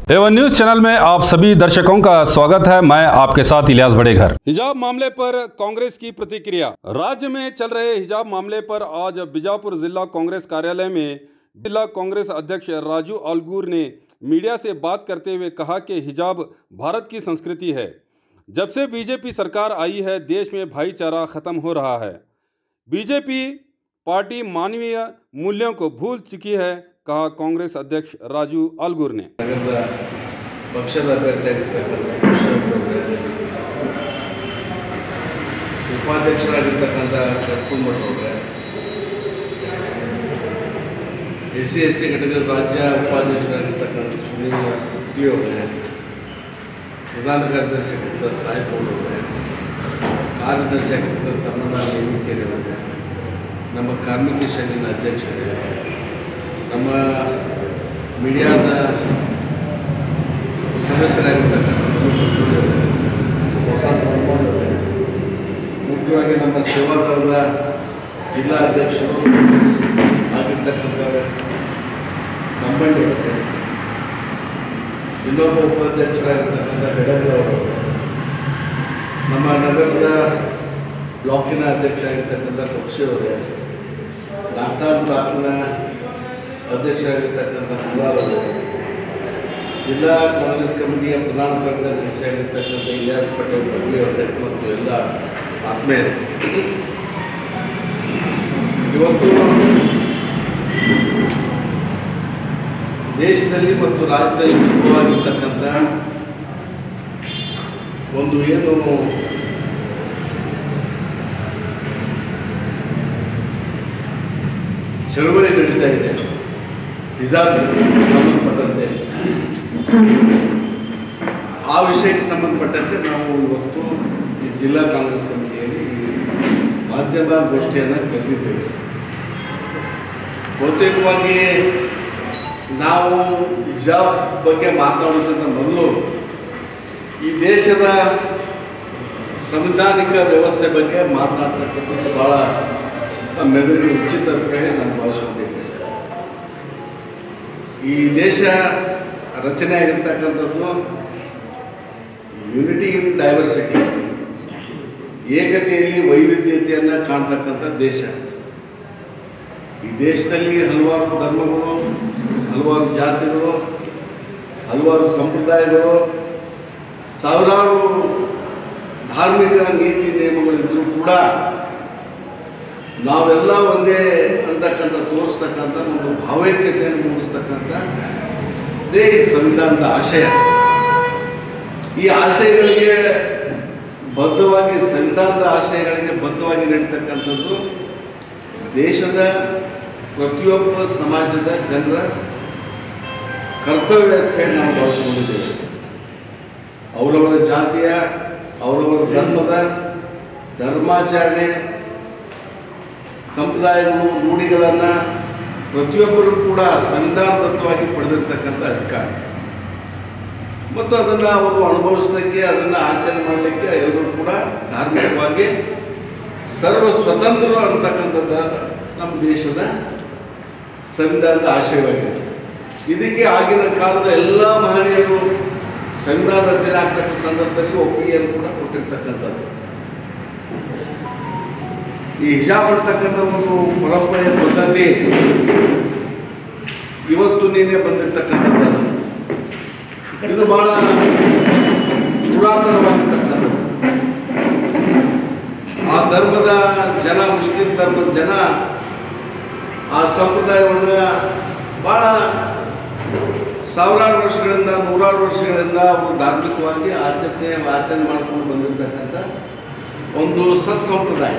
Avon news channel में आप सभी दर्शकों का स्वागत है मैं आपके साथ इलियास बड़ेघर हिजाब मामले पर कांग्रेस की प्रतिक्रिया राज्य में चल रहे हिजाब मामले पर आज बीजापुर जिला कांग्रेस कार्यालय में जिला कांग्रेस अध्यक्ष राजू अलगूर ने मीडिया से बात करते हुए कहा कि हिजाब भारत की संस्कृति है जब से बीजेपी सरकार आई है देश में भाईचारा खत्म हो रहा है बीजेपी पार्टी मानवीय मूल्यों को भूल चुकी है कहा कांग्रेस अध्यक्ष राजू अलगूर ने ನಗರದ ಪಕ್ಷದ ಅಭ್ಯರ್ಥಿಯಾಗಿರ್ತಕ್ಕಂಥ ಕೃಷ್ಣಪ್ಪನವ್ರೆ, ಉಪಾಧ್ಯಕ್ಷರಾಗಿರ್ತಕ್ಕಂಥ ಕರ್ಕುಂಬಣ್ಣವ್ರೆ ಎಸ್ ಸಿ ಎಸ್ ಟಿ ಘಟಕದ ರಾಜ್ಯ ಉಪಾಧ್ಯಕ್ಷರಾಗಿರ್ತಕ್ಕಂಥ ಸುನೀಲ್ ಟಿ ಅವರೇ ಪ್ರಧಾನ ಕಾರ್ಯದರ್ಶಿ ಆಗಿರ್ತಕ್ಕಂಥ ಸಾಹೇಬ್ ಅವರೇ ಕಾರ್ಯದರ್ಶಿ ಆಗಿರ್ತಕ್ಕಂಥ ತಮ್ಮಣ್ಣ ನೇಮಿಕೇರಿ ಅವರೇ ನಮ್ಮ ಕಾರ್ಮಿಕ ಸಂಘದ ಅಧ್ಯಕ್ಷರೇ ನಮ್ಮ ಮೀಡಿಯಾದ ಸದಸ್ಯರಾಗಿರ್ತಕ್ಕಂಥ ಹೊಸ ಪ್ರಮಾಣದಲ್ಲಿ ಮುಖ್ಯವಾಗಿ ನಮ್ಮ ಸೇವಾದಳದ ಜಿಲ್ಲಾ ಅಧ್ಯಕ್ಷರು ಆಗಿರ್ತಕ್ಕಂಥ ಸಂಬಂಧಿಕತೆ ಇನ್ನೊಬ್ಬ ಉಪಾಧ್ಯಕ್ಷರಾಗಿರ್ತಕ್ಕಂಥ ಬೆಡಗಿ ಅವರು ನಮ್ಮ ನಗರದ ಬ್ಲಾಕಿನ ಅಧ್ಯಕ್ಷ ಆಗಿರ್ತಕ್ಕಂಥ ಪಕ್ಷಿಯವರೇ ಲಾಕ್ಡೌನ್ ಬ್ಲಾಕಿನ ಅಧ್ಯಕ್ಷರಾಗಿರ್ತಕ್ಕಂಥ ಕುಲಾಲ್ ಅವರು ಜಿಲ್ಲಾ ಕಾಂಗ್ರೆಸ್ ಕಮಿಟಿಯ ಪ್ರಧಾನ ಕಾರ್ಯದರ್ಶಿ ಆಗಿರ್ತಕ್ಕಂಥ ಇಲಿಯಾಸ್ ಪಟೇಲ್ ಬಗ್ಲಿ ಅವರೇ ಮತ್ತು ಎಲ್ಲ ಆತ್ಮೀಯರೇ ಇವತ್ತು ದೇಶದಲ್ಲಿ ಮತ್ತು ರಾಜ್ಯದಲ್ಲಿ ಮುಖ್ಯವಾಗಿರ್ತಕ್ಕಂಥ ಒಂದು ಏನು ಚಳವಳಿ ನಡೀತಾ ಇದೆ ಹಿಜಾಬ್ ಸಂಬಂಧಪಟ್ಟಂತೆ ಆ ವಿಷಯಕ್ಕೆ ಸಂಬಂಧಪಟ್ಟಂತೆ ನಾವು ಇವತ್ತು ಈ ಜಿಲ್ಲಾ ಕಾಂಗ್ರೆಸ್ ಕಮಿಟಿಯಲ್ಲಿ ಮಾಧ್ಯಮ ಗೋಷ್ಠಿಯನ್ನು ಕರೆದಿದ್ದೇವೆ ಬಹುತೇಕವಾಗಿ ನಾವು ಹಿಜಾಬ್ ಬಗ್ಗೆ ಮಾತನಾಡೋದಕ್ಕಿಂತ ಮೊದಲು ಈ ದೇಶದ ಸಂವಿಧಾನಿಕ ವ್ಯವಸ್ಥೆ ಬಗ್ಗೆ ಮಾತನಾಡ್ತಕ್ಕಂಥದ್ದು ಭಾಳ ಮೆದುಳಿಗೆ ಉಚಿತ ಅಂತ ಹೇಳಿ ನಾನು ಭಾವಿಸ್ಕೊಂಡಿದ್ದೇನೆ ಈ ದೇಶ ರಚನೆ ಆಗಿರ್ತಕ್ಕಂಥದ್ದು ಯುನಿಟಿ ಇನ್ ಡೈವರ್ಸಿಟಿ ಏಕತೆಯಲ್ಲಿ ವೈವಿಧ್ಯತೆಯನ್ನು ಕಾಣ್ತಕ್ಕಂಥ ದೇಶ ಈ ದೇಶದಲ್ಲಿ ಹಲವಾರು ಧರ್ಮಗಳು ಹಲವಾರು ಜಾತಿಗಳು ಹಲವಾರು ಸಂಪ್ರದಾಯಗಳು ಸಾವಿರಾರು ಧಾರ್ಮಿಕ ನೀತಿ ನಿಯಮಗಳಿದ್ದರೂ ಕೂಡ ನಾವೆಲ್ಲ ಒಂದೇ ಅಂತಕ್ಕಂಥ ತೋರಿಸ್ತಕ್ಕಂಥ ಒಂದು ಭಾವೈಕ್ಯತೆಯನ್ನು ಮೂಡಿಸ್ತಕ್ಕಂಥ ಇದೇ ಈ ಸಂವಿಧಾನದ ಆಶಯ ಈ ಆಶಯಗಳಿಗೆ ಬದ್ಧವಾಗಿ ಸಂವಿಧಾನದ ಆಶಯಗಳಿಗೆ ಬದ್ಧವಾಗಿ ನಡೀತಕ್ಕಂಥದ್ದು ದೇಶದ ಪ್ರತಿಯೊಬ್ಬ ಸಮಾಜದ ಜನರ ಕರ್ತವ್ಯ ಅಂತ ಹೇಳಿ ನಾವು ಭಾವಿಸ್ಕೊಂಡಿದ್ದೇವೆ ಅವರವರ ಜಾತಿಯ ಅವರವರ ಧರ್ಮದ ಧರ್ಮಾಚರಣೆ ಸಂಪ್ರದಾಯಗಳು ರೂಢಿಗಳನ್ನು ಪ್ರತಿಯೊಬ್ಬರು ಕೂಡ ಸಂವಿಧಾನದತ್ತವಾಗಿ ಪಡೆದಿರ್ತಕ್ಕಂಥ ಅಧಿಕಾರ ಮತ್ತು ಅದನ್ನು ಅವರು ಅನುಭವಿಸಲಿಕ್ಕೆ ಅದನ್ನು ಆಚರಣೆ ಮಾಡಲಿಕ್ಕೆ ಎಲ್ಲರೂ ಕೂಡ ಧಾರ್ಮಿಕವಾಗಿ ಸರ್ವ ಸ್ವತಂತ್ರರು ಅಂತಕ್ಕಂಥದ್ದು ನಮ್ಮ ದೇಶದ ಸಂವಿಧಾನದ ಆಶಯವಾಗಿದೆ ಇದಕ್ಕೆ ಆಗಿನ ಕಾಲದ ಎಲ್ಲ ಮಹನೀಯರು ಸಂವಿಧಾನ ರಚನೆ ಆಗ್ತಕ್ಕಂಥ ಸಂದರ್ಭದಲ್ಲಿ ಒಪ್ಪಿಗೆಯನ್ನು ಕೂಡ ಕೊಟ್ಟಿರ್ತಕ್ಕಂಥದ್ದು ಈ ಹಿಜಾಬ್ ಅಂತಕ್ಕಂಥ ಒಂದು ಪರಂಪರೆಯ ಪದ್ಧತಿ ಇವತ್ತು ನೀನೇ ಬಂದಿರ್ತಕ್ಕಂಥದ್ದಲ್ಲ ಇದು ಬಹಳ ಪುರಾತನವಾಗಿರ್ತಕ್ಕಂಥದ್ದು ಆ ಧರ್ಮದ ಜನ ಮುಸ್ಲಿಂ ಧರ್ಮದ ಜನ ಆ ಸಂಪ್ರದಾಯವನ್ನು ಭಾಳ ಸಾವಿರಾರು ವರ್ಷಗಳಿಂದ ನೂರಾರು ವರ್ಷಗಳಿಂದ ಅವರು ಧಾರ್ಮಿಕವಾಗಿ ಆಚರಣೆ ಆಚರಣೆ ಮಾಡ್ಕೊಂಡು ಬಂದಿರತಕ್ಕಂಥ ಒಂದು ಸತ್ ಸಂಪ್ರದಾಯ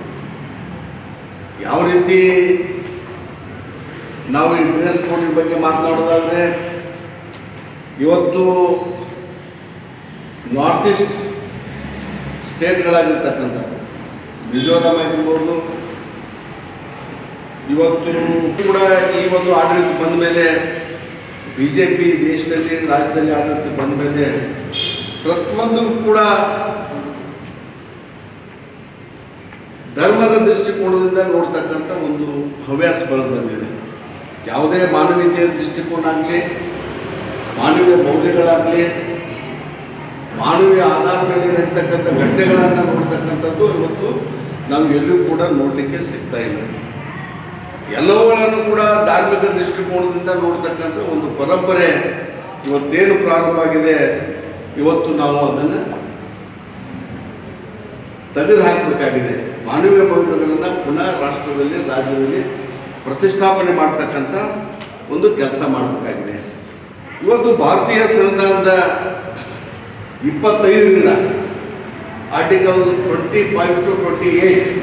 ಯಾವ ರೀತಿ ನಾವು ಈ ಡ್ರೆಸ್ ಕೋಡಿನ ಬಗ್ಗೆ ಮಾತನಾಡೋದಾದ್ರೆ ಇವತ್ತು ನಾರ್ತ್ ಈಸ್ಟ್ ಸ್ಟೇಟ್ಗಳಾಗಿರ್ತಕ್ಕಂಥ ಮಿಜೋರಾಂ ಆಗಿರ್ಬೋದು ಇವತ್ತು ಕೂಡ ಈ ಒಂದು ಆಡಳಿತ ಬಂದ ಮೇಲೆ ಬಿ ಜೆ ಪಿ ದೇಶದಲ್ಲಿ ರಾಜ್ಯದಲ್ಲಿ ಆಡಳಿತ ಬಂದ ಮೇಲೆ ಪ್ರತಿಯೊಂದು ಕೂಡ ಧರ್ಮದ ದೃಷ್ಟಿಕೋನದಿಂದ ನೋಡ್ತಕ್ಕಂಥ ಒಂದು ಹವ್ಯಾಸ ಬೆಳೆದು ಬಂದಿದೆ ಯಾವುದೇ ಮಾನವೀಯತೆಯ ದೃಷ್ಟಿಕೋನ ಆಗಲಿ ಮಾನವೀಯ ಮೌಲ್ಯಗಳಾಗಲಿ ಮಾನವೀಯ ಆಧಾರದ ಮೇಲೆ ನಡೀತಕ್ಕಂಥ ಘಟನೆಗಳನ್ನು ನೋಡ್ತಕ್ಕಂಥದ್ದು ಇವತ್ತು ನಾವು ಎಲ್ಲೂ ಕೂಡ ನೋಡಲಿಕ್ಕೆ ಸಿಗ್ತಾ ಇಲ್ಲ ಎಲ್ಲವುಗಳನ್ನು ಕೂಡ ಧಾರ್ಮಿಕ ದೃಷ್ಟಿಕೋನದಿಂದ ನೋಡ್ತಕ್ಕಂಥ ಒಂದು ಪರಂಪರೆ ಇವತ್ತೇನು ಪ್ರಾರಂಭ ಆಗಿದೆ ಇವತ್ತು ನಾವು ಅದನ್ನು ತೆಗೆದು ಹಾಕಬೇಕಾಗಿದೆ ಮಾನವೀಯ ಮೌಲ್ಯಗಳನ್ನು ಪುನಃ ರಾಷ್ಟ್ರದಲ್ಲಿ ರಾಜ್ಯದಲ್ಲಿ ಪ್ರತಿಷ್ಠಾಪನೆ ಮಾಡ್ತಕ್ಕಂಥ ಒಂದು ಕೆಲಸ ಮಾಡಬೇಕಾಗಿದೆ ಇವತ್ತು ಭಾರತೀಯ ಸಂವಿಧಾನದ ಇಪ್ಪತ್ತೈದರಿಂದ article twenty five to twenty eight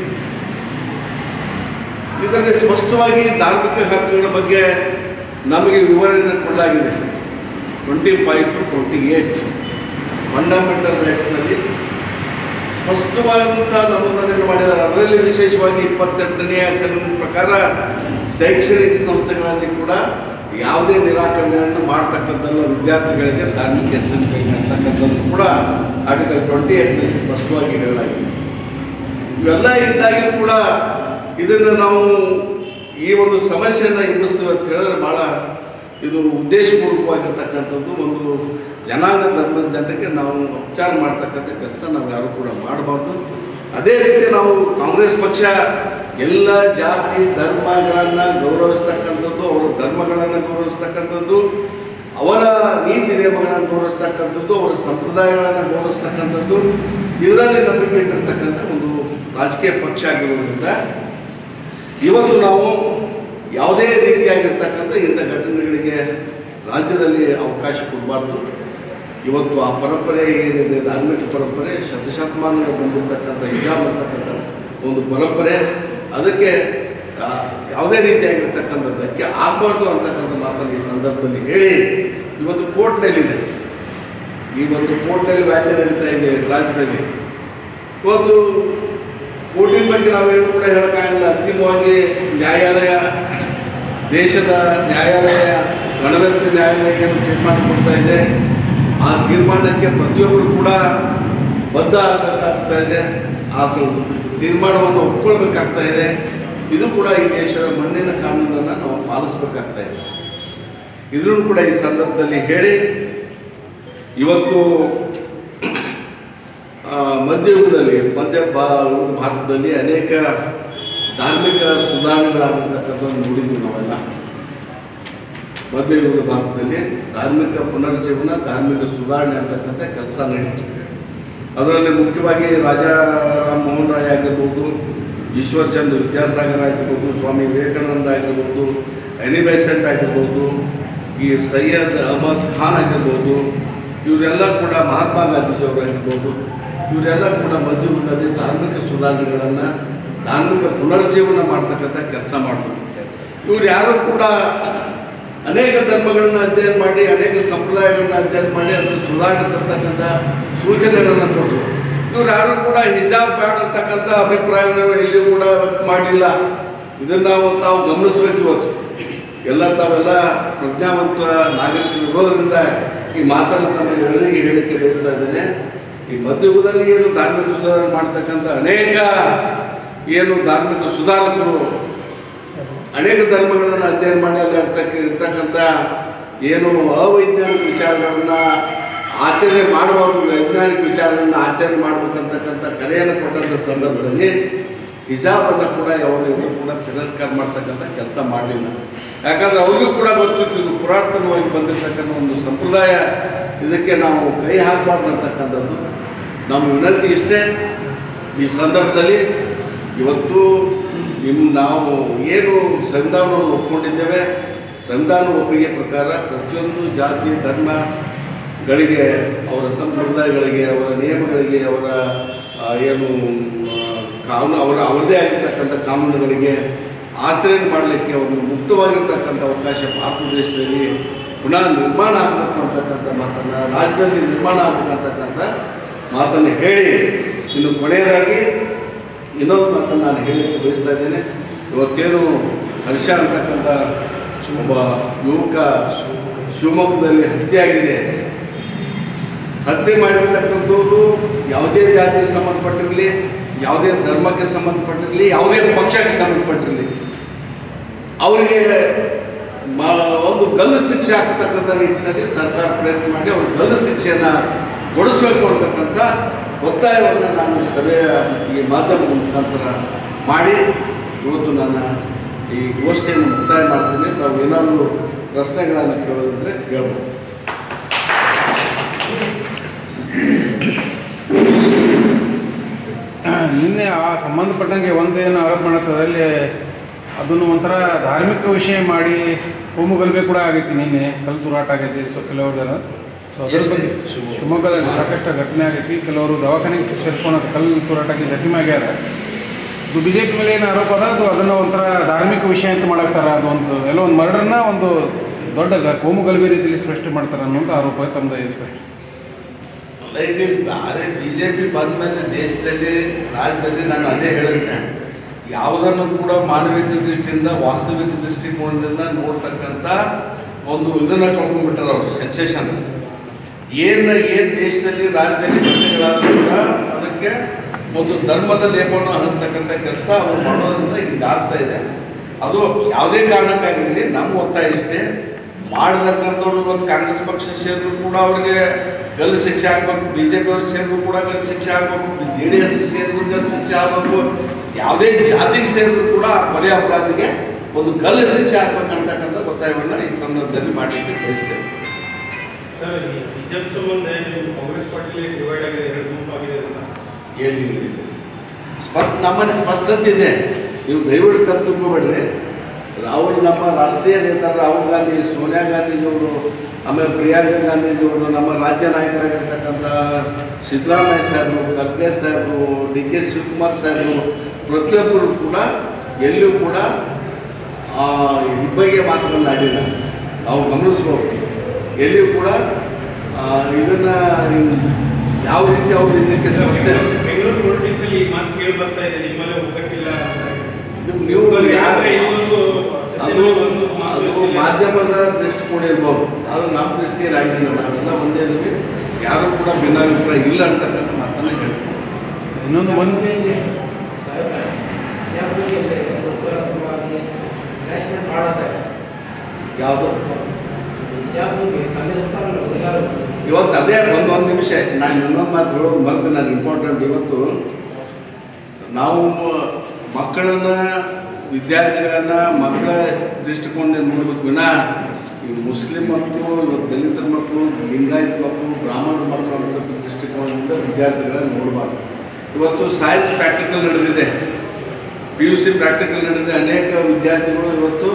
ಇದರಲ್ಲಿ ಸ್ಪಷ್ಟವಾಗಿ ಧಾರ್ಮಿಕ ಹಕ್ಕುಗಳ ಬಗ್ಗೆ ನಮಗೆ ವಿವರಣೆ ಕೊಡಲಾಗಿದೆ twenty five to twenty eight fundamental ರೈಟ್ಸ್ನಲ್ಲಿ ಸ್ಪಷ್ಟವಾದಂಥ ನಮೂದನೆಯನ್ನು ಮಾಡಿದ್ದಾರೆ ಅದರಲ್ಲಿ ವಿಶೇಷವಾಗಿ ಇಪ್ಪತ್ತೆಂಟನೆಯ ಕಾನೂನಿನ ಪ್ರಕಾರ ಶೈಕ್ಷಣಿಕ ಸಂಸ್ಥೆಗಳಲ್ಲಿ ಕೂಡ ಯಾವುದೇ ನಿರಾಕರಣೆಯನ್ನು ಮಾಡ್ತಕ್ಕಂಥಲ್ಲ ವಿದ್ಯಾರ್ಥಿಗಳಿಗೆ ಧಾರ್ಮಿಕ ಹೆಸರು ಅಂತಕ್ಕಂಥದ್ದು ಕೂಡ ಆರ್ಟಿಕಲ್ ಟ್ವೆಂಟಿ ಏಟ್ನಲ್ಲಿ ಸ್ಪಷ್ಟವಾಗಿ ಹೇಳಲಾಗಿದೆ ಇವೆಲ್ಲ ಇದ್ದಾಗಿ ಕೂಡ ಇದನ್ನು ನಾವು ಈ ಒಂದು ಸಮಸ್ಯೆಯನ್ನು ಎದುರಿಸುವ ಅಂತ ಹೇಳಿದ್ರೆ ಭಾಳ ಇದು ಉದ್ದೇಶಪೂರ್ವಕವಾಗಿರ್ತಕ್ಕಂಥದ್ದು ಒಂದು ಜನಾಂಗ ಧರ್ಮದ ಜನರಿಗೆ ನಾವು ಉಪಚಾರ ಮಾಡ್ತಕ್ಕಂಥ ಕೆಲಸ ನಾವು ಯಾರು ಕೂಡ ಮಾಡಬಾರ್ದು ಅದೇ ರೀತಿ ನಾವು ಕಾಂಗ್ರೆಸ್ ಪಕ್ಷ ಎಲ್ಲ ಜಾತಿ ಧರ್ಮಗಳನ್ನು ಗೌರವಿಸ್ತಕ್ಕಂಥದ್ದು ಅವರ ಧರ್ಮಗಳನ್ನು ಗೌರವಿಸ್ತಕ್ಕಂಥದ್ದು ಅವರ ನೀತಿ ನಿಯಮಗಳನ್ನು ಗೌರವಿಸ್ತಕ್ಕಂಥದ್ದು ಅವರ ಸಂಪ್ರದಾಯಗಳನ್ನು ಗೌರವಿಸ್ತಕ್ಕಂಥದ್ದು ಇದರಲ್ಲಿ ನಂಬಿಕೆ ಇಟ್ಟಿರ್ತಕ್ಕಂಥ ಒಂದು ರಾಜಕೀಯ ಪಕ್ಷ ಆಗಿರೋದ್ರಿಂದ ಇವತ್ತು ನಾವು ಯಾವುದೇ ರೀತಿಯಾಗಿರ್ತಕ್ಕಂಥ ಇಂಥ ಘಟನೆಗಳಿಗೆ ರಾಜ್ಯದಲ್ಲಿ ಅವಕಾಶ ಕೊಡಬಾರ್ದು ಇವತ್ತು ಆ ಪರಂಪರೆ ಏನಿದೆ ಧಾರ್ಮಿಕ ಪರಂಪರೆ ಶತಶತಮಾನಗಳು ಬಂದಿರತಕ್ಕಂಥ ಹಿಜಾಬ್ ಅಂತಕ್ಕಂಥ ಒಂದು ಪರಂಪರೆ ಅದಕ್ಕೆ ಆ, ಯಾವುದೇ ರೀತಿಯಾಗಿರ್ತಕ್ಕಂಥ ಧಕ್ಕೆ ಆಗಬಾರ್ದು ಅಂತಕ್ಕಂಥ ಮಾತನ್ನು ಈ ಸಂದರ್ಭದಲ್ಲಿ ಹೇಳಿ ಇವತ್ತು ಕೋರ್ಟ್ನಲ್ಲಿದೆ ಈ ಒಂದು ಕೋರ್ಟ್ನಲ್ಲಿ ವ್ಯಾಖ್ಯೆ ನಡೀತಾ ಇದೆ ರಾಜ್ಯದಲ್ಲಿ ಇವತ್ತು ಕೋರ್ಟಿನ ಬಗ್ಗೆ ನಾವೇನು ಕೂಡ ಹೇಳೋಕ್ಕಾಗಲ್ಲ ಅಂತಿಮವಾಗಿ ನ್ಯಾಯಾಲಯ ದೇಶದ ನ್ಯಾಯಾಲಯ ಗಣತಂತ್ರ ನ್ಯಾಯಾಲಯ ಏನು ತೀರ್ಮಾನ ಕೊಡ್ತಾ ಇದೆ ಆ ತೀರ್ಮಾನಕ್ಕೆ ಪ್ರತಿಯೊಬ್ಬರು ಕೂಡ ಬದ್ಧ ಆಗಬೇಕಾಗ್ತಾ ಇದೆ ಆ ಸ- ತೀರ್ಮಾನವನ್ನು ಒಪ್ಕೊಳ್ಬೇಕಾಗ್ತಾ ಇದೆ ಇದು ಕೂಡ ಈ ದೇಶದ ಮಣ್ಣಿನ ಕಾನೂನನ್ನು ನಾವು ಪಾಲಿಸಬೇಕಾಗ್ತಾ ಇದೆ ಇದನ್ನು ಕೂಡ ಈ ಸಂದರ್ಭದಲ್ಲಿ ಹೇಳಿ ಇವತ್ತು ಆ, ಮಧ್ಯಯುಗದಲ್ಲಿ ಮಧ್ಯ ಭಾ- ಭಾರತದಲ್ಲಿ ಅನೇಕ ಧಾರ್ಮಿಕ ಸುಧಾರಣೆಗಳಾಗಿರ್ತಕ್ಕಂಥದ್ದು ನೋಡಿದ್ವಿ ನಾವೆಲ್ಲ ಮಧ್ಯಯುಗದ ಭಾರತದಲ್ಲಿ ಧಾರ್ಮಿಕ ಪುನರುಜ್ಜೀವನ ಧಾರ್ಮಿಕ ಸುಧಾರಣೆ ಅಂತಕ್ಕಂಥ ಕೆಲಸ ನಡೀತು ಅದರಲ್ಲಿ ಮುಖ್ಯವಾಗಿ ರಾಜಾ ರಾಮ್ ಮೋಹನ್ ರಾಯ್ ಆಗಿರ್ಬೋದು ಈಶ್ವರ್ ಚಂದ್ರ ವಿದ್ಯಾಸಾಗರ್ ಆಗಿರ್ಬೋದು ಸ್ವಾಮಿ ವಿವೇಕಾನಂದ ಆಗಿರ್ಬೋದು ಎನಿ ಬೆಸೆಂಟ್ ಆಗಿರ್ಬೋದು ಈ ಸೈಯದ್ ಅಹಮದ್ ಖಾನ್ ಆಗಿರ್ಬೋದು ಇವರೆಲ್ಲ ಕೂಡ ಮಹಾತ್ಮ ಗಾಂಧೀಜಿಯವರು ಆಗಿರ್ಬೋದು ಇವರೆಲ್ಲ ಕೂಡ ಮಧ್ಯಯುಗದಲ್ಲಿ ಧಾರ್ಮಿಕ ಸುಧಾರಣೆಗಳನ್ನು ಧಾರ್ಮಿಕ ಪುನರುಜ್ಜೀವನ ಮಾಡ್ತಕ್ಕಂಥ ಕೆಲಸ ಮಾಡಿದ್ರು ಇವ್ರು ಯಾರು ಕೂಡ ಅನೇಕ ಧರ್ಮಗಳನ್ನ ಅಧ್ಯಯನ ಮಾಡಿ ಅನೇಕ ಸಂಪ್ರದಾಯಗಳನ್ನ ಅಧ್ಯಯನ ಮಾಡಿ ಅದನ್ನು ಸುಧಾರಣೆ ತರ್ತಕ್ಕಂಥ ಸೂಚನೆಗಳನ್ನು ಕೊಟ್ಟರು ಇವ್ರು ಯಾರು ಕೂಡ ಹಿಜಾಬ್ ಬೇಡ ಅಂತಕ್ಕಂಥ ಅಭಿಪ್ರಾಯವನ್ನು ಎಲ್ಲಿಯೂ ಕೂಡ ವ್ಯಕ್ತ ಮಾಡಲಿಲ್ಲ ಇದನ್ನು ನಾವು ತಾವು ಗಮನಿಸಬೇಕು ಇವತ್ತು ಎಲ್ಲ ತಾವೆಲ್ಲ ಪ್ರಜ್ಞಾವಂತ ನಾಗರಿಕರು ಇರೋದ್ರಿಂದ ಈ ಮಾತನ್ನು ತಮ್ಮ ಎಲ್ಲರಿಗೆ ಹೇಳಿಕೆ ಬಯಸ್ತಾ ಇದ್ದೇನೆ ಈ ಮಧ್ಯಯುಗದಲ್ಲಿ ಏನು ಧಾರ್ಮಿಕ ಸುಧಾರಣೆ ಮಾಡ್ತಕ್ಕಂಥ ಅನೇಕ ಏನು ಧಾರ್ಮಿಕ ಸುಧಾರಕರು ಅನೇಕ ಧರ್ಮಗಳನ್ನು ಅಧ್ಯಯನ ಮಾಡಿ ಅಲ್ಲಿ ಇರ್ತಕ್ಕ ಇರ್ತಕ್ಕಂಥ ಏನು ಅವೈಜ್ಞಾನಿಕ ವಿಚಾರಗಳನ್ನ ಆಚರಣೆ ಮಾಡುವಾಗ ವೈಜ್ಞಾನಿಕ ವಿಚಾರಗಳನ್ನ ಆಚರಣೆ ಮಾಡ್ಬೇಕಂತಕ್ಕಂಥ ಕರೆಯನ್ನು ಕೊಟ್ಟಂಥ ಸಂದರ್ಭದಲ್ಲಿ ಹಿಜಾಬನ್ನು ಕೂಡ ಅವರು ಕೂಡ ತಿರಸ್ಕಾರ ಮಾಡ್ತಕ್ಕಂಥ ಕೆಲಸ ಮಾಡಲಿಲ್ಲ ಯಾಕಂದ್ರೆ ಅವ್ರಿಗೂ ಕೂಡ ಗೊತ್ತಿತ್ತು ಇದು ಪುರಾತನವಾಗಿ ಬಂದಿರತಕ್ಕಂಥ ಒಂದು ಸಂಪ್ರದಾಯ ಇದಕ್ಕೆ ನಾವು ಕೈ ಹಾಕಬಾರ್ದು ಅಂತಕ್ಕಂಥದ್ದು ನಮ್ಮ ವಿನಂತಿ ಇಷ್ಟೇ ಈ ಸಂದರ್ಭದಲ್ಲಿ ಇವತ್ತು ನಿಮ್ಮ ನಾವು ಏನು ಸಂವಿಧಾನವನ್ನು ಒಪ್ಕೊಂಡಿದ್ದೇವೆ ಸಂವಿಧಾನ ಒಪ್ಪಿಗೆ ಪ್ರಕಾರ ಪ್ರತಿಯೊಂದು ಜಾತಿ ಧರ್ಮಗಳಿಗೆ ಅವರ ಸಂಪ್ರದಾಯಗಳಿಗೆ ಅವರ ನಿಯಮಗಳಿಗೆ ಅವರ ಆ, ಏನು ಆ, ಕಾನೂನು ಅವರ ಅವರದೇ ಆಗಿರ್ತಕ್ಕಂಥ ಕಾನೂನುಗಳಿಗೆ ಆಚರಣೆ ಮಾಡಲಿಕ್ಕೆ ಒಂದು ಮುಕ್ತವಾಗಿರ್ತಕ್ಕಂಥ ಅವಕಾಶ ಭಾರತ ದೇಶದಲ್ಲಿ ಪುನಃ ನಿರ್ಮಾಣ ಆಗಬೇಕು ಅಂತಕ್ಕಂಥ ಮಾತನ್ನು ರಾಜ್ಯದಲ್ಲಿ ನಿರ್ಮಾಣ ಆಗಬೇಕು ಅಂತಕ್ಕಂಥ ಮಾತನ್ನು ಹೇಳಿ ಇನ್ನು ಕೊನೆಯದಾಗಿ ಇನ್ನೊಂದು ಮಾತನ್ನು ನಾನು ಹೇಳಲಿಕ್ಕೆ ಬಯಸ್ತಾ ಇದ್ದೇನೆ ಇವತ್ತೇನು ಹರ್ಷ ಅಂತಕ್ಕಂಥ ಒಬ್ಬ ಯುವಕ ಶಿವಮೊಗ್ಗದಲ್ಲಿ ಹತ್ಯೆಯಾಗಿದೆ ಹತ್ಯೆ ಮಾಡಿರ್ತಕ್ಕಂಥವ್ರು ಯಾವುದೇ ಜಾತಿಗೆ ಸಂಬಂಧಪಟ್ಟಿರಲಿ ಯಾವುದೇ ಧರ್ಮಕ್ಕೆ ಸಂಬಂಧಪಟ್ಟಿರಲಿ ಯಾವುದೇ ಪಕ್ಷಕ್ಕೆ ಸಂಬಂಧಪಟ್ಟಿರಲಿ ಅವರಿಗೆ ಮ ಒಂದು ಗಲ್ಲು ಶಿಕ್ಷೆ ಹಾಕ್ತಕ್ಕಂಥ ನಿಟ್ಟಿನಲ್ಲಿ ಸರ್ಕಾರ ಪ್ರಯತ್ನ ಮಾಡಿ ಅವರು ಗಲ್ಲು ಶಿಕ್ಷೆಯನ್ನು ಕೊಡಿಸ್ಬೇಕು ಅಂತಕ್ಕಂಥ ಒತ್ತಾಯವನ್ನು ನಾನು ಸಭೆಯ ಈ ಮಾಧ್ಯಮದ ಮುಖಾಂತರ ಮಾಡಿ ಇವತ್ತು ನನ್ನ ಈ ಗೋಷ್ಠಿಯನ್ನು ಮುಕ್ತಾಯ ಮಾಡ್ತೀನಿ ನಾವು ಏನಾದರೂ ಪ್ರಶ್ನೆಗಳನ್ನು ಕೇಳೋದಿದ್ರೆ ಕೇಳ್ಬೋದು ನಿನ್ನೆ ಆ ಸಂಬಂಧಪಟ್ಟಂಗೆ ಒಂದೇನು ಆರೋಪ ಮಾಡತ್ತದ ಅಲ್ಲಿ ಅದನ್ನು ಒಂಥರ ಧಾರ್ಮಿಕ ವಿಷಯ ಮಾಡಿ ಕೋಮುಗಲಭೆ ಕೂಡ ಆಗೈತಿ ನಿನ್ನೆ ಕಲ್ಲು ತೂರಾಟ ಆಗೈತಿ ಸೊ ಕೆಲವರು ಜನ ಸೊ ಅದ್ರ ಬಗ್ಗೆ ಶಿವಮೊಗ್ಗದಲ್ಲಿ ಸಾಕಷ್ಟು ಘಟನೆ ಆಗೈತಿ ಕೆಲವರು ದವಾಖಾನೆಗೆ ಸೇರ್ಕೊಂಡು ಕಲ್ಲು ತೂರಾಟ ಆಗಿ ಘಟನೆ ಆಗ್ಯಾರ ಇದು ಬಿ ಜೆ ಪಿ ಮೇಲೆ ಏನು ಆರೋಪ ಅದ ಅದು ಅದನ್ನು ಒಂಥರ ಧಾರ್ಮಿಕ ವಿಷಯ ಅಂತ ಮಾಡಾಕ್ತಾರ ಅದು ಒಂದು ಎಲ್ಲೋ ಒಂದು ಮರ್ಡರ್ನ ಒಂದು ದೊಡ್ಡ ಗ- ಕೋಮುಗಲಭೆ ರೀತಿಯಲ್ಲಿ ಸೃಷ್ಟಿ ಮಾಡ್ತಾರೆ ಅನ್ನೋಂಥ ಆರೋಪ ತಮ್ಮದು ಏನು ಸ್ಪಷ್ಟ ಅಲ್ಲ ಈಗ ಬೇರೆ ಬಿ ಜೆ ಪಿ ಬಂದ ಮೇಲೆ ದೇಶದಲ್ಲಿ ರಾಜ್ಯದಲ್ಲಿ ನಾನು ಅದೇ ಹೇಳಿದ್ದೆ ಯಾವುದನ್ನು ಕೂಡ ಮಾನವೀಯತೆ ದೃಷ್ಟಿಯಿಂದ ವಾಸ್ತವಿಕ ದೃಷ್ಟಿಕೋನದಿಂದ ನೋಡ್ತಕ್ಕಂಥ ಒಂದು ಇದನ್ನು ಕಳ್ಕೊಂಡ್ಬಿಟ್ಟಾರೆ ಅವರು ಸೆನ್ಸೇಷನ್ ಏನು ಏನು ದೇಶದಲ್ಲಿ ರಾಜ್ಯದಲ್ಲಿ ಘಟನೆಗಳಾದರೂ ಕೂಡ ಅದಕ್ಕೆ ಒಂದು ಧರ್ಮದ ಲೇಪವನ್ನು ಹರಿಸ್ತಕ್ಕಂಥ ಕೆಲಸ ಅವರು ಮಾಡೋದ್ರಿಂದ ಹಿಂಗೆ ಆಗ್ತಾ ಇದೆ ಅದು ಯಾವುದೇ ಕಾರಣಕ್ಕಾಗಿರಲಿ ನಮ್ಮ ಒತ್ತಾಯ ಇಷ್ಟೇ ಮಾಡತಕ್ಕಂಥವ್ರು ಇವತ್ತು ಕಾಂಗ್ರೆಸ್ ಪಕ್ಷ ಸೇರಿದ್ರು ಕೂಡ ಅವರಿಗೆ ಗಲ್ಲು ಶಿಕ್ಷೆ ಆಗ್ಬೇಕು ಬಿ ಜೆ ಪಿ ಅವ್ರು ಸೇರಿದ್ರು ಕೂಡ ಗಲ್ಲು ಶಿಕ್ಷೆ ಆಗ್ಬೇಕು ಜೆ ಡಿ ಎಸ್ ಸೇರಿದ್ರು ಗಲ್ಲು ಶಿಕ್ಷೆ ಆಗಬೇಕು ಯಾವುದೇ ಜಾತಿಗೆ ಸೇರಿದ್ರು ಕೂಡ ಆ ಕೊಲೆ ಅಪರಾಧಿಗೆ ಒಂದು ಗಲ್ಲು ಶಿಕ್ಷೆ ಆಗ್ಬೇಕಂತಕ್ಕಂಥ ಒತ್ತಾಯವನ್ನು ಈ ಸಂದರ್ಭದಲ್ಲಿ ಮಾಡಲಿಕ್ಕೆ ಬಯಸ್ತೇವೆ ಸರ್ ಈ ಬಿಜೆಪಿ ಸಂಬಂಧ ನೀವು ಕಾಂಗ್ರೆಸ್ ಪಾರ್ಟಿಲಿ ಡಿವೈಡ್ ಆಗಿದೆ ಎರಡು ಗುಂಪಾಗಿದೆ ಅಂತ ಏನಿಲ್ಲ ಇದು. ಸ್ಪಷ್ಟ ನಮ್ಮಲ್ಲಿ ಸ್ಪಷ್ಟತೆ ಇದೆ ನೀವು ದಯವಿಟ್ಟು ತಪ್ಪು ತಿಳ್ಕೊಬೇಡ್ರಿ ರಾಹುಲ್ ನಮ್ಮ ರಾಷ್ಟ್ರೀಯ ನೇತ ರಾಹುಲ್ ಗಾಂಧಿ ಸೋನಿಯಾ ಗಾಂಧೀಜಿಯವರು ಆಮೇಲೆ ಪ್ರಿಯಾಂಕಾ ಗಾಂಧೀಜಿಯವರು ನಮ್ಮ ರಾಜ್ಯ ನಾಯಕರಾಗಿರ್ತಕ್ಕಂಥ ಸಿದ್ದರಾಮಯ್ಯ ಸಾಹೇಬರು ಖರ್ಗೆ ಸಾಹೇಬರು ಡಿ ಕೆ ಶಿವಕುಮಾರ್ ಸಾಹೇಬರು ಪ್ರತಿಯೊಬ್ಬರು ಕೂಡ ಎಲ್ಲಿಯೂ ಕೂಡ ಆ, ಇಬ್ಬಗೆ ಮಾತುಗಳನ್ನ ಆಡಿಲ್ಲ ನಾವು ಗಮನಿಸ್ಬೇಕು ಎಲ್ಲಿಯೂ ಕೂಡ ಆ, ಇದನ್ನ ಯಾವ ರೀತಿ ಅವರು ಇದಕ್ಕೆ ಸ್ಪಷ್ಟನೆ ಬೆಂಗಳೂರು ಪೊಲಿಟಿಕ್ಸ್ ಅಲ್ಲಿ ಈ ಮಾತು ಕೇಳಿ ಬರ್ತಾ ಇದೆ ನಿಮ್ಮಲ್ಲಿ ಒಗ್ಗಟ್ಟಿಲ್ಲ ಅಂತ. ನೀವು- ನೀವು ಯಾರು ಯಾಕೆ ಇನ್ನೊಂದು ಅದು ಸಚಿವರು ಒಂದು ಮಾತು ಅದು ಹೇಳ್ತಿಲ್ಲ. ಮಾಧ್ಯಮದ ದೃಷ್ಟಿಕೋನ ಇರ್ಬೋದು ಅದು ನಮ್ಮ ದೃಷ್ಟಿಯಲ್ಲಿ ಆಗಿಲ್ಲ ನಾವೆಲ್ಲ ಒಂದೇ ಇದ್ವಿ ಯಾರು ಕೂಡ ಭಿನ್ನಾಭಿಪ್ರಾಯ ಇಲ್ಲ ಅಂತಕ್ಕಂಥ ಮಾತನ್ನ ಹೇಳ್ತೀವಿ ಇನ್ನೊಂದು ಒಂದು ಯಾವುದು ಇವತ್ತು ಅದೇ ಒಂದು ಒಂದು ನಿಮಿಷ ನಾನು ಇನ್ನೊಂದು ಮಾತು ಹೇಳೋದು ಮರೆತು ನಾನು ಇಂಪಾರ್ಟೆಂಟ್ ಇವತ್ತು ನಾವು ಮಕ್ಕಳನ್ನ ವಿದ್ಯಾರ್ಥಿಗಳನ್ನ ಮಕ್ಕಳ ದೃಷ್ಟಿಕೋನದಿಂದ ನೋಡ್ಬೇಕು ವಿನ ಈ ಮುಸ್ಲಿಂ ಮಕ್ಕಳು ಇವತ್ತು ದಲಿತರ ಮಕ್ಕಳು ಲಿಂಗಾಯತ ಮಕ್ಕಳು ಬ್ರಾಹ್ಮಣ ಮಕ್ಕಳು ಅನ್ನೋ ದೃಷ್ಟಿಕೋನದಿಂದ ವಿದ್ಯಾರ್ಥಿಗಳನ್ನ ನೋಡಬಾರ್ದು ಇವತ್ತು ಸೈನ್ಸ್ ಪ್ರಾಕ್ಟಿಕಲ್ ನಡೆದಿದೆ ಪಿ ಯು ಸಿ ಪ್ರಾಕ್ಟಿಕಲ್ ನಡೆದಿದೆ ಅನೇಕ ವಿದ್ಯಾರ್ಥಿಗಳು ಇವತ್ತು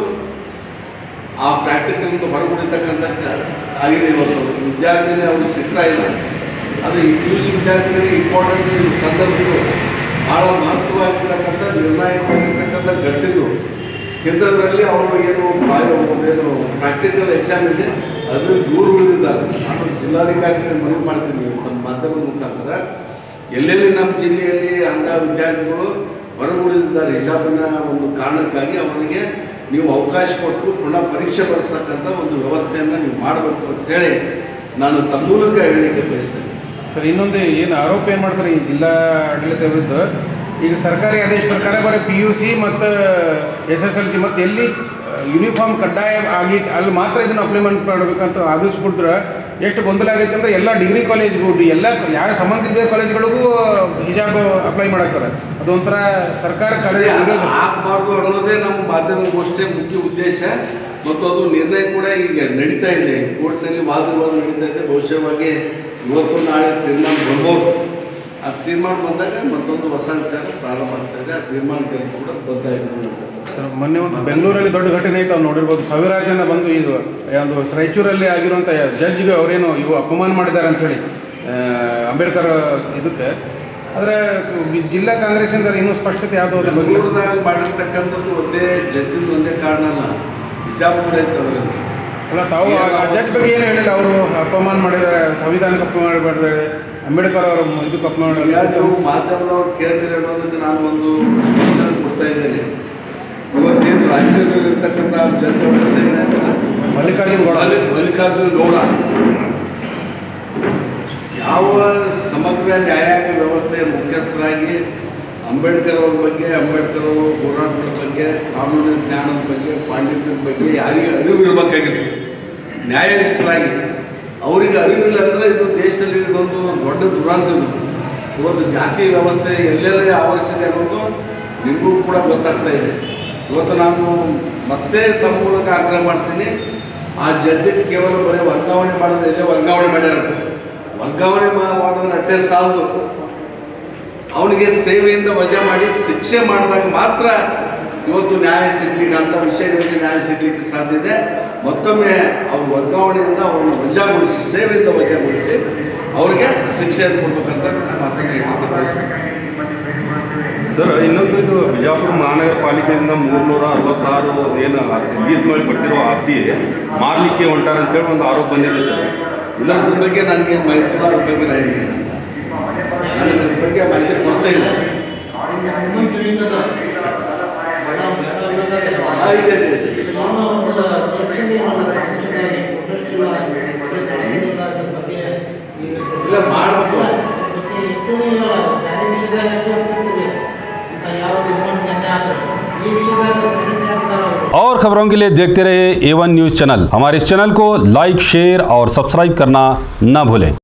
ಆ ಪ್ರಾಕ್ಟಿಕಲ್ಗೆ ಹೊರಗುಳಿತಕ್ಕಂಥ ಆಗಿದೆ ಇವತ್ತು ವಿದ್ಯಾರ್ಥಿನೇ ಅವ್ರಿಗೆ ಸಿಗ್ತಾ ಇಲ್ಲ ಅದು ಈ ಪಿ ಯು ಸಿ ವಿದ್ಯಾರ್ಥಿಗಳಿಗೆ ಇಂಪಾರ್ಟೆಂಟ್ ಸಂದರ್ಭಗಳು ಭಾಳ ಮಹತ್ವವಾಗಿರ್ತಕ್ಕಂಥ ನಿರ್ಣಾಯಕವಾಗಿರ್ತಕ್ಕಂಥ ಗಟ್ಟಿದು ಇಂಥದ್ರಲ್ಲಿ ಅವರು ಏನು ಬಾಯೋ ಏನು ಪ್ರಾಕ್ಟಿಕಲ್ ಎಕ್ಸಾಮ್ ಇದೆ ಅದು ದೂರ ಉಳಿದಿದ್ದಾರೆ ನಾನು ಜಿಲ್ಲಾಧಿಕಾರಿಗಳಿಗೆ ಮನವಿ ಮಾಡ್ತೀನಿ ನಮ್ಮ ಮಾಧ್ಯಮದ ಮುಖಾಂತರ ಎಲ್ಲೆಲ್ಲಿ ನಮ್ಮ ಜಿಲ್ಲೆಯಲ್ಲಿ ಅಂಧ ವಿದ್ಯಾರ್ಥಿಗಳು ಹೊರಗುಳಿದಿದ್ದಾರೆ ಹಿಜಾಬಿನ ಒಂದು ಕಾರಣಕ್ಕಾಗಿ ಅವರಿಗೆ ನೀವು ಅವಕಾಶ ಕೊಟ್ಟು ಪುನಃ ಪರೀಕ್ಷೆ ಬರೆಸ್ತಕ್ಕಂಥ ಒಂದು ವ್ಯವಸ್ಥೆಯನ್ನು ನೀವು ಮಾಡಬೇಕು ಅಂತೇಳಿ ನಾನು ತಮ್ಮ ಮೂಲಕ ಹೇಳಲಿಕ್ಕೆ ಬಯಸ್ತೇನೆ ಸರ್ ಇನ್ನೊಂದು ಏನು ಆರೋಪ ಏನು ಮಾಡ್ತಾರೆ ಈ ಜಿಲ್ಲಾ ಆಡಳಿತ ವಿರುದ್ಧ ಈಗ ಸರ್ಕಾರಿ ಆದೇಶ ಪ್ರಕಾರ ಬರೀ ಪಿ ಯು ಸಿ ಮತ್ತು ಎಸ್ ಎಸ್ ಎಲ್ ಸಿ ಮತ್ತು ಎಲ್ಲಿ ಯೂನಿಫಾರ್ಮ್ ಕಡ್ಡಾಯ ಆಗಿ ಅಲ್ಲಿ ಮಾತ್ರ ಇದನ್ನು ಅಪ್ಲಿಮೆಂಟ್ ಮಾಡಬೇಕಂತ ಆದೇಶ ಕೊಟ್ರೆ ಎಷ್ಟು ಗೊಂದಲ ಆಗೈತೆ ಅಂದರೆ ಎಲ್ಲ ಡಿಗ್ರಿ ಕಾಲೇಜ್ಗೂ ಎಲ್ಲ ಯಾವ ಸಂಬಂಧಿತ ಕಾಲೇಜ್ಗಳಿಗೂ ಹಿಜಾಬ್ ಅಪ್ಲೈ ಮಾಡಾಕ್ತಾರೆ ಅದೊಂಥರ ಸರ್ಕಾರ ಕಾಲೇಜ್ ವಿರೋಧ ಆಗಬಾರ್ದು ಅನ್ನೋದೇ ನಮ್ಮ ಮಾಧ್ಯಮಗೋಷ್ಠಿಯ ಮುಖ್ಯ ಉದ್ದೇಶ ಮತ್ತು ಅದು ನಿರ್ಣಯ ಕೂಡ ಈಗ ನಡೀತಾ ಇದೆ ಕೋರ್ಟ್ನಲ್ಲಿ ವಾದ ವಿವಾದ ನಡೀತಾ ಇದೆ ಬಹುಶಃವಾಗಿ ಇವತ್ತು ನಾಳೆ ತೀರ್ಮಾನ ಬರ್ಬೋದು ಆ ತೀರ್ಮಾನ ಬಂದಾಗ ಮತ್ತೊಂದು ಹೊಸ ವಿಚಾರ ಪ್ರಾರಂಭ ಆಗ್ತಾ ಇದೆ ಆ ತೀರ್ಮಾನಕ್ಕೆ ಕೂಡ ಬದ್ಧ ಇರ್ಬೋದು. ಸರ್ ಮೊನ್ನೆ ಒಂದು ಬೆಂಗಳೂರಲ್ಲಿ ದೊಡ್ಡ ಘಟನೆ ಆಯ್ತು ಅವ್ರು ನೋಡಿರ್ಬೋದು ಸಾವಿರಾರು ಜನ ಬಂದು ಇದು ಒಂದು ರಾಯಚೂರಲ್ಲಿ ಆಗಿರುವಂಥ ಜಡ್ಜ್ಗೆ ಅವರೇನು ಇವು ಅಪಮಾನ ಮಾಡಿದ್ದಾರೆ ಅಂಥೇಳಿ ಅಂಬೇಡ್ಕರ್ ಇದಕ್ಕೆ ಆದರೆ ಜಿಲ್ಲಾ ಕಾಂಗ್ರೆಸ್ಸಿಂದ ಇನ್ನೂ ಸ್ಪಷ್ಟತೆ ಯಾವುದೋ ಅದ್ರ ಬಗ್ಗೆ ಬೆಂಗಳೂರಿನಾಗ ಮಾಡಿರ್ತಕ್ಕಂಥದ್ದು ಒಂದೇ ಜಡ್ಜಿನ ಒಂದೇ ಕಾರಣ ಅಲ್ಲ ಹಿಜಾಬ್ ಕೂಡ ಇತ್ತು ಅದರಲ್ಲಿ ಅಲ್ಲ ತಾವು ಆ ಜಡ್ಜ್ ಬಗ್ಗೆ ಏನು ಹೇಳಿಲ್ಲ ಅವರು ಅಪಮಾನ ಮಾಡಿದ್ದಾರೆ ಸಂವಿಧಾನಕ್ಕೆ ಅಪಮಾನ ಮಾಡಿದ್ದಾರೆ ಅಂಬೇಡ್ಕರ್ ಅವರ ಇದಕ್ಕೆ ಅಪಮಾನ ಈಗ ಮಾಡಿದ್ದಾರೆ ನೀವು ಮಾಧ್ಯಮದವ್ರು ಕೇಳ್ತೀರಿ ಅನ್ನೋದಕ್ಕೆ ನಾನು ಒಂದು ಸ್ಪಷ್ಟನೆ ಕೊಡ್ತಾ ಇದ್ದೇನೆ ಇವತ್ತೇನು ರಾಜ್ಯದಲ್ಲಿ ಇರ್ತಕ್ಕಂಥ ಜಡ್ಜ್ ಅವರ ಹೆಸರು ಏನಾಯ್ತಲ್ಲ? ಮಲ್ಲಿಕಾರ್ಜುನ ಗೌಡ ಮಲ್ಲಿ- ಮಲ್ಲಿಕಾರ್ಜುನ ಗೌಡ ಯಾವ ಸಮಗ್ರ ನ್ಯಾಯಾಂಗ ವ್ಯವಸ್ಥೆಯ ಮುಖ್ಯಸ್ಥರಾಗಿ ಅಂಬೇಡ್ಕರ್ ಅವ್ರ ಬಗ್ಗೆ ಅಂಬೇಡ್ಕರ್ ಅವರು ಹೋರಾಟದ ಬಗ್ಗೆ ಕಾನೂನಿನ ಜ್ಞಾನದ ಬಗ್ಗೆ ಪಾಂಡಿತ್ಯದ ಬಗ್ಗೆ ಯಾರಿಗೆ ಅರಿವು ಇರಬೇಕಾಗಿತ್ತು ನ್ಯಾಯಾಧೀಶರಾಗಿ ಅವರಿಗೆ ಅರಿವಿಲ್ಲ ಅಂದರೆ ಇದು ದೇಶದಲ್ಲಿ ಇದೊಂದು ದೊಡ್ಡ ದುರಂತ ಇದು ಇವತ್ತು ಜಾತಿ ವ್ಯವಸ್ಥೆ ಎಲ್ಲೆಲ್ಲಿ ಆವರಿಸಿದೆ ಅನ್ನೋದು ನಿಮಗೂ ಕೂಡ ಗೊತ್ತಾಗ್ತಾ ಇದೆ ಇವತ್ತು ನಾನು ಮತ್ತೆ ತಮ್ಮ ಮೂಲಕ ಆಗ್ರಹ ಮಾಡ್ತೀನಿ ಆ ಜಡ್ಜಿಗೆ ಕೇವಲ ಬರೀ ವರ್ಗಾವಣೆ ಮಾಡಿದ್ರೆ ಎಲ್ಲೇ ವರ್ಗಾವಣೆ ಮಾಡ್ಯಾರ ವರ್ಗಾವಣೆ ಮಾ- ಮಾಡಿದ್ರೆ ಅಷ್ಟೇ ಸಾಲದು ಅವನಿಗೆ ಸೇವೆಯಿಂದ ವಜಾ ಮಾಡಿ ಶಿಕ್ಷೆ ಮಾಡಿದಾಗ ಮಾತ್ರ ಇವತ್ತು ನ್ಯಾಯ ಸಿಗ್ಲಿಕ್ಕೆ ಅಂತ ವಿಷಯಗಳಿಗೆ ನ್ಯಾಯ ಸಿಗ್ಲಿಕ್ಕೆ ಸಾಧ್ಯ ಇದೆ ಮತ್ತೊಮ್ಮೆ ಅವ್ರ ವರ್ಗಾವಣೆಯಿಂದ ಅವ್ರನ್ನ ವಜಾಗೊಳಿಸಿ ಸೇವೆಯಿಂದ ವಜಾಗೊಳಿಸಿ ಅವ್ರಿಗೆ ಶಿಕ್ಷೆಯನ್ನು ಕೊಡ್ಬೇಕಂತ ನಾನು ಮಾತನ್ನು ಹೇಳಲಿಕ್ಕೆ ಬಯಸ್ತೀನಿ ಸರ್ ಇನ್ನೊಂದು ಇದು ಬಿಜಾಪುರ ಮಹಾನಗರ ಪಾಲಿಕೆಯಿಂದ ಮೂರ್ನೂರ ಅರವತ್ತಾರು ಏನು ಆಸ್ತಿ ಲೀಸ್ ಮಾಡಿ ಕೊಟ್ಟಿರೋ ಆಸ್ತಿ ಮಾರಲಿಕ್ಕೆ ಹೊಂಟಾರ ಅಂತೇಳಿ ಒಂದು ಆರೋಪ ಬಂದಿದೆ ಸರ್ ಇಲ್ಲ ಅದ್ರ ಬಗ್ಗೆ ನನಗೇನು ಮಾಹಿತಿ ಇಲ್ಲ ಅದ್ರ ಬಗ್ಗೆ ನಾನು ಹೇಳಿ ನನಗೆ ಅದ್ರ ಬಗ್ಗೆ ಮಾಹಿತಿ ಕೊಡ್ತಾ ಇಲ್ಲ ಇನ್ನೊಂದು ಸಿಲಿಂಡರ್ ಬಡ ಬೇಡ ಆ, ಇದೆ, ಇದೆ, ಇದೆ. ನಾನು ಒಂದು ರಕ್ಷಣೆ ಮಾಡಕ್ಕೆ ಸಿದ್ಧವಾಗಿ ಪ್ರೊಟೆಸ್ಟ್ ಇಲ್ಲ ಕಳಿಸಿದ್ರಿಂದ ಅದ್ರ ಬಗ್ಗೆ ಈಗ ಇಲ್ಲ, ಮಾಡ್ಬೇಕು. ಮತ್ತೆ ಇಟ್ಟೂ ಇಲ್ಲ ಬೇರೆ ವಿಷಯದಾಗ ಇಟ್ಟು ಆಗ್ತಿರ್ತೀರಿ ಅಂತ ಯಾವ್ದು ಇನ್ನೊಂದು ಗಂಟೆ ಆದ್ರೆ ಈ ವಿಷಯದಾಗ ಸೆಲೆಬ್ರಿಟಿ ಆಗ್ತಾರೆ ಅವರು और खबरों के लिए देखते रहे एवन न्यूज चैनल हमारे इस चैनल को लाइक शेयर और सब्सक्राइब करना न भूलें